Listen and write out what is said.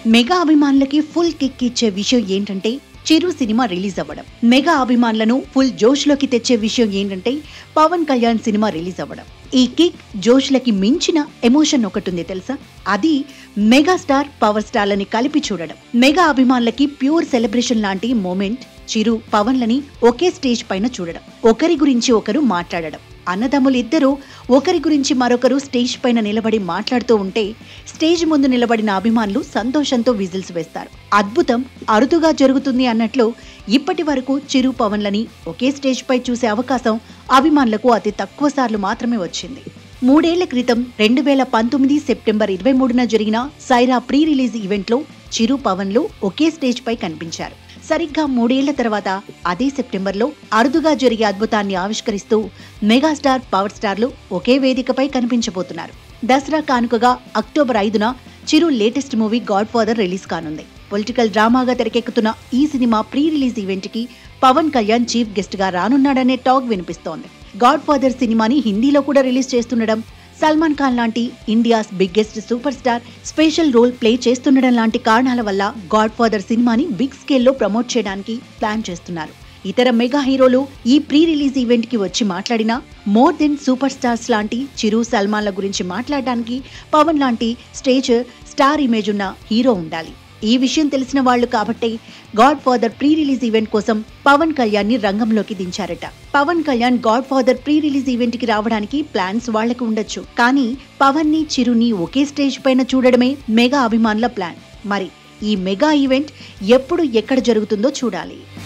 mega అభిమానులకి full kick ఇచ్చే విషయం ఏంటంటే చిరు సినిమా రిలీజ్ అవ్వడం మెగా అభిమానులను ఫుల్ జోష్ లోకి తెచ్చే విషయం ఏంటంటే పవన్ కళ్యాణ్ సినిమా రిలీజ్ అవ్వడం ఈ కిక్ జోష్లకి మించిన ఎమోషన్ ఒకటుంది తెలుసా అది మెగాస్టార్ పవర్ స్టార్లని కలిపి చూడడం మెగా అభిమానులకి ప్యూర్ సెలబ్రేషన్ లాంటి మూమెంట్ చిరు పవన్లని ఒకే స్టేజ్ పైన చూడడం ఒకరి గురించి ఒకరు మాట్లాడడం అన్నదమ్ములు ఇద్దరూ ఒకరి గురించి మరొకరు స్టేజ్ పైన నిలబడి మాట్లాడుతూ ఉంటే స్టేజ్ ముందు నిలబడిన అభిమానులు సంతోషంతో విజిల్స్ వేస్తారు అద్భుతం అరుదుగా జరుగుతుంది అన్నట్లు ఇప్పటి వరకు చిరు పవన్లని ఒకే స్టేజ్ పై చూసే అవకాశం అభిమానులకు అతి తక్కువ సార్లు మాత్రమే వచ్చింది మూడేళ్ల క్రితం రెండు వేల పంతొమ్మిది సెప్టెంబర్ ఇరవై మూడున జరిగిన సైరా ప్రీ రిలీజ్ ఈవెంట్లో చిరు పవన్లు ఒకే స్టేజ్ పై కనిపించారు సరిగ్గా మూడేళ్ల తర్వాత అదే సెప్టెంబర్లో అరుదుగా జరిగే అద్భుతాన్ని ఆవిష్కరిస్తూ మెగాస్టార్ పవర్ స్టార్లు ఒకే వేదికపై కనిపించబోతున్నారు దసరా కానుకగా అక్టోబర్ ఐదున Chiru latest movie God Father release కానుంది పొలిటికల్ డ్రామాగా తెరకెక్కుతున్న ఈ సినిమా ప్రీ రిలీజ్ ఈవెంట్ కి పవన్ కళ్యాణ్ చీఫ్ గెస్ట్ గా రానున్నాడనే టాక్ వినిపిస్తోంది గాడ్ ఫాదర్ సినిమాని హిందీలో కూడా రిలీజ్ చేస్తుండడం సల్మాన్ ఖాన్ లాంటి India's biggest super star special role play చేస్తుండడం లాంటి కారణాల వల్ల గాడ్ ఫాదర్ సినిమాని బిగ్ స్కేల్లో ప్రమోట్ చేయడానికి ప్లాన్ చేస్తున్నారు ఇతర మెగా హీరోలు ఈ ప్రీ రిలీజ్ ఈవెంట్ కి వచ్చి మాట్లాడినా మోర్ దెన్ సూపర్ స్టార్స్ లాంటి చిరు సల్మాన్ల గురించి మాట్లాడడానికి పవన్ లాంటి స్టేజ్ స్టార్ ఇమేజ్ ఉన్న హీరో ఉండాలి ఈ విషయం తెలిసిన వాళ్ళు కాబట్టే God Father pre release event కోసం పవన్ కళ్యాణ్ ని రంగంలోకి దించారట Pavan Kalyan God Father pre release event కి రావడానికి ప్లాన్స్ వాళ్లకు ఉండొచ్చు కానీ పవన్ ని చిరుని ఒకే స్టేజ్ పైన చూడడమే మెగా అభిమానుల ప్లాన్ మరి ఈ మెగా ఈవెంట్ ఎప్పుడు ఎక్కడ జరుగుతుందో చూడాలి